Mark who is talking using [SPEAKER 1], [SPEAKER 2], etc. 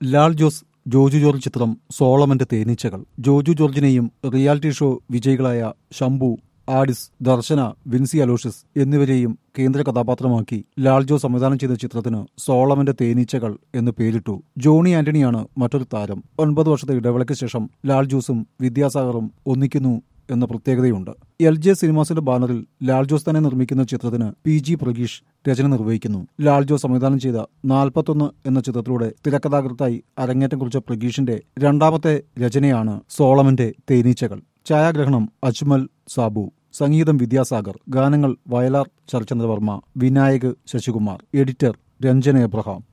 [SPEAKER 1] Lal Jose Joju George ചിത്രം സോളമന്റെ തേനീച്ചകൾ ജോജു ജോർജിനെയും റിയാലിറ്റി ഷോ വിജയികളായ ശംഭു ആഡിസ് ദർശന വിൻസി അലോഷ്യസ് എന്നിവരെയും കേന്ദ്ര കഥാപാത്രമാക്കി ലാൽ ജോ സംവിധാനം ചെയ്ത ചിത്രത്തിന് സോളമന്റെ തേനീച്ചകൾ എന്ന് പേരിട്ടു ജോണി ആന്റണിയാണ് മറ്റൊരു താരം ഒൻപത് വർഷത്തെ ഇടവേളയ്ക്ക് ശേഷം ലാൽ ജോസും വിദ്യാസാഗറും ഒന്നിക്കുന്നു എന്ന പ്രത്യേകതയുണ്ട് എൽ ജെ സിനിമാസിന്റെ ബാനറിൽ ലാൽ ജോസ് തന്നെ നിർമ്മിക്കുന്ന ചിത്രത്തിന് പി ജി പ്രഗീഷ് രചന നിർവഹിക്കുന്നു ലാൽ ജോസ് സംവിധാനം ചെയ്ത നാൽപ്പത്തൊന്ന് എന്ന ചിത്രത്തിലൂടെ തിരക്കഥാകൃത്തായി അരങ്ങേറ്റം കുറിച്ച പ്രഗീഷിന്റെ രണ്ടാമത്തെ രചനയാണ് സോളമന്റെ തേനീച്ചകൾ ഛായാഗ്രഹണം അജ്മൽ സാബു സംഗീതം വിദ്യാസാഗർ ഗാനങ്ങൾ വയലാർ ശരചന്ദ്രവർമ്മ വിനായക് ശശികുമാർ എഡിറ്റർ രഞ്ജൻ എബ്രഹാം